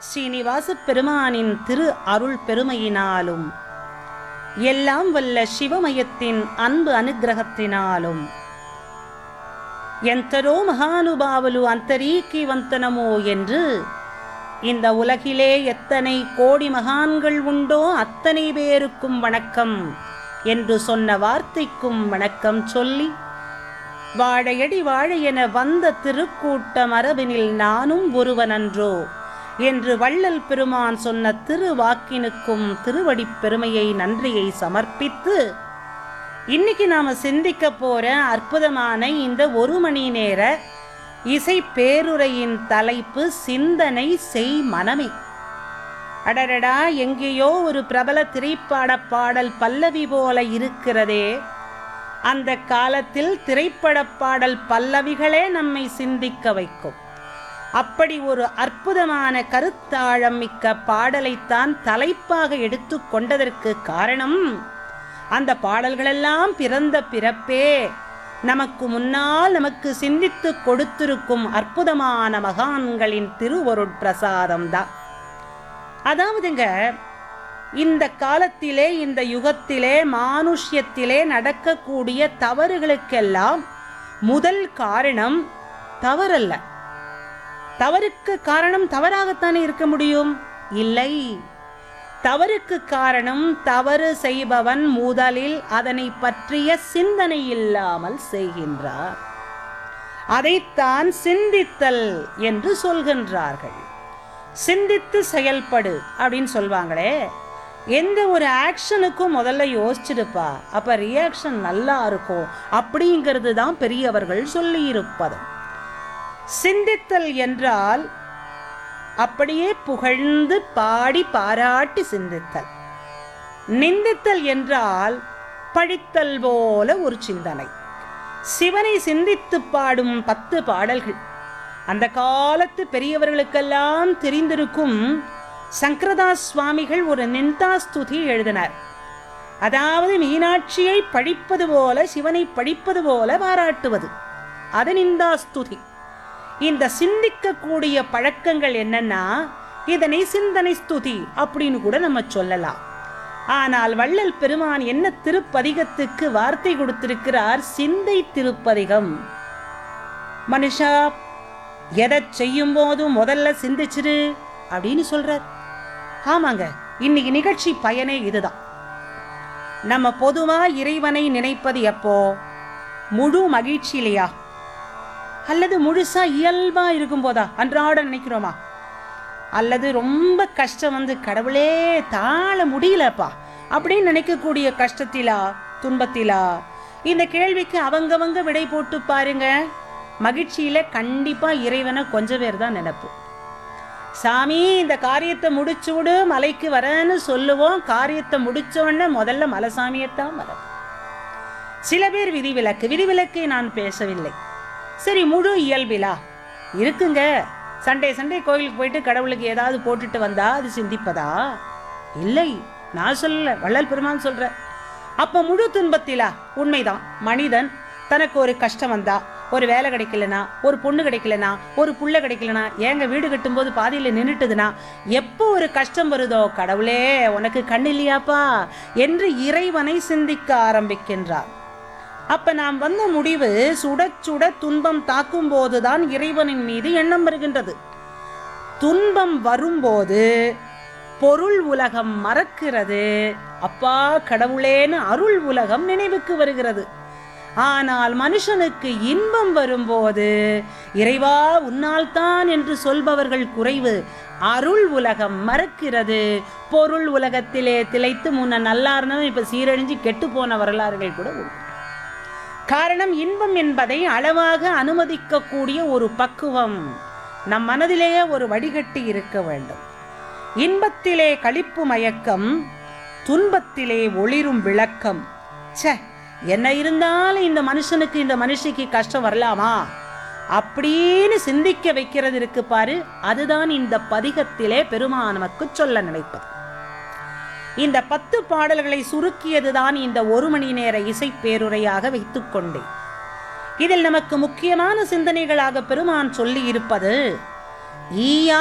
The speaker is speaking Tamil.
ஸ்ரீனிவாச பெருமானின் திரு அருள் பெருமையினாலும் எல்லாம் வல்ல சிவமயத்தின் அன்பு அனுக்கிரகத்தினாலும் ఎంతరో మహానుభావులు అంతరీకివంతనమో என்று இந்த உலகிலே எத்தனை கோடி மகான்கள் உண்டோ அத்தனை பேருக்கும் வணக்கம் என்று சொன்ன வார்த்தைக்கும் வணக்கம் சொல்லி வாழையடி வாழை என வந்த திருக்கூட்ட மரபினில் நானும் ஒருவனன்றோ என்று வள்ளல் பெருமான் சொன்ன திருவாக்கினுக்கும் திருவடிப் பெருமையை நன்றியை சமர்ப்பித்து இன்னைக்கு நாம சிந்திக்க போற அற்புதமான இந்த ஒரு மணி நேர இசை பேருரையின் தலைப்பு சிந்தனை செய் மனமே அடடடா எங்கேயோ ஒரு பிரபல திரைப்பட பாடல் பல்லவி போல இருக்கிறதே அந்த காலத்தில் திரைப்பட பாடல் பல்லவிகளே நம்மை சிந்திக்க வைக்கும் அப்படி ஒரு அற்புதமான கருத்தாழம் மிக்க பாடலைத்தான் தலைப்பாக எடுத்து கொண்டதற்கு காரணம் அந்த பாடல்களெல்லாம் பிறந்த பிறப்பே நமக்கு முன்னால் நமக்கு சிந்தித்து கொடுத்திருக்கும் அற்புதமான மகான்களின் திருவருட்பிரசாதம் தான் அதாவதுங்க இந்த காலத்திலே இந்த யுகத்திலே மானுஷ்யத்திலே நடக்கக்கூடிய தவறுகளுக்கெல்லாம் முதல் காரணம் தவறல்ல தவறுக்கு காரணம் தவறாகத்தானே இருக்க முடியும் இல்லை தவறுக்கு காரணம் தவறு செய்பவன் முதலில் அதனை பற்றிய சிந்தனை இல்லாமல் செய்கின்றார் அதைத்தான் சிந்தித்தல் என்று சொல்கின்றார்கள் சிந்தித்து செயல்படு அப்படின்னு சொல்வாங்களே எந்த ஒரு ஆக்ஷனுக்கும் முதல்ல யோசிச்சிருப்பா அப்ப ரியாக்ஷன் நல்லா இருக்கும் அப்படிங்கிறது தான் பெரியவர்கள் சொல்லியிருப்பது சிந்தித்தல் என்றால் அப்படியே புகழ்ந்து பாடி பாராட்டி சிந்தித்தல் நிந்தித்தல் என்றால் பழித்தல் போல ஒரு சிந்தனை சிவனை சிந்தித்து பாடும் பத்து பாடல்கள் அந்த காலத்து பெரியவர்களுக்கெல்லாம் தெரிந்திருக்கும் சங்கரதாஸ் சுவாமிகள் ஒரு நிந்தாஸ்துதி எழுதினார் அதாவது மீனாட்சியை பழிப்பது போல சிவனை பழிப்பது போல பாராட்டுவது அது நிந்தாஸ்துதி இந்த சிந்திக்கக்கூடிய பழக்கங்கள் என்னன்னா இதனை சிந்தனை ஸ்துதி அப்படின்னு கூட நம்ம சொல்லலாம் ஆனால் வள்ளல் பெருமான் என்ன திருப்பதிகத்துக்கு வார்த்தை கொடுத்திருக்கிறார் சிந்தை திருப்பதிகம் மனுஷா எதை செய்யும் போதும் முதல்ல சிந்திச்சிரு அப்படின்னு சொல்றார் ஆமாங்க இன்னைக்கு நிகழ்ச்சி பயனே இதுதான் நம்ம பொதுவா இறைவனை நினைப்பது எப்போ முழு மகிழ்ச்சியிலையா அல்லது முழுசா இயல்பா இருக்கும் போதா அன்றாட நினைக்கிறோமா அல்லது ரொம்ப கஷ்டம் வந்து கடவுளே தாழ முடியலப்பா அப்படின்னு நினைக்கக்கூடிய கஷ்டத்திலா துன்பத்திலா இந்த கேள்விக்கு அவங்கவங்க விடை போட்டு பாருங்க மகிழ்ச்சியில கண்டிப்பா இறைவனை கொஞ்ச பேர் தான் நினைப்பு சாமி இந்த காரியத்தை முடிச்சு விடு மலைக்கு வரேன்னு சொல்லுவோம் காரியத்தை முடிச்ச உடனே முதல்ல மலைசாமியைத்தான் மலை சில பேர் விதிவிலக்கு விதிவிலக்கை நான் பேசவில்லை சரி முழு இயல்பிலா இருக்குங்க சண்டே சண்டே கோயிலுக்கு போயிட்டு கடவுளுக்கு ஏதாவது போட்டுட்டு வந்தா அது சிந்திப்பதா இல்லை நான் சொல்லல வள்ளல் பெருமான் சொல்ற அப்ப முழு துன்பத்திலா உண்மைதான் மனிதன் தனக்கு ஒரு கஷ்டம் வந்தா ஒரு வேலை கிடைக்கலனா ஒரு பொண்ணு கிடைக்கலனா ஒரு புள்ள கிடைக்கலனா ஏங்க வீடு கட்டும்போது பாதியில நின்னுட்டுதுன்னா எப்போ ஒரு கஷ்டம் வருதோ கடவுளே உனக்கு கண் இல்லையாப்பா என்று இறைவனை சிந்திக்க ஆரம்பிக்கின்றார் அப்ப நாம் வந்த முடிவு சுட சுட துன்பம் தாக்கும் போதுதான் இறைவனின் மீது எண்ணம் வருகின்றது துன்பம் வரும்போது பொருள் உலகம் மறக்கிறது அப்பா கடவுளேன்னு அருள் உலகம் நினைவுக்கு வருகிறது ஆனால் மனுஷனுக்கு இன்பம் வரும்போது இறைவா உன்னால் தான் என்று சொல்பவர்கள் குறைவு அருள் உலகம் மறக்கிறது பொருள் உலகத்திலே திளைத்து முன்ன நல்லா இருந்தவன் இப்ப சீரழிஞ்சு கெட்டு போன வரலாறுகள் கூட உண்டு காரணம் இன்பம் என்பதை அளவாக அனுமதிக்கக்கூடிய ஒரு பக்குவம் நம் மனதிலேயே ஒரு வடிகட்டி இருக்க வேண்டும் இன்பத்திலே களிப்பு மயக்கம் துன்பத்திலே ஒளிரும் விளக்கம் ச்சே என்ன இருந்தாலும் இந்த மனுஷனுக்கு இந்த மனுஷிக்கு கஷ்டம் வரலாமா அப்படின்னு சிந்திக்க வைக்கிறது இருக்கு பாரு அதுதான் இந்த பதிகத்திலே பெருமான் நமக்கு சொல்ல நினைப்பது இந்த பத்து பாடல்களை சுருக்கியதுதான் இந்த ஒரு மணி நேர இசை பேருரையாக வைத்துக்கொண்டேன் இதில் நமக்கு முக்கியமான சிந்தனைகளாக பெருமான் சொல்லி இருப்பது ஈயா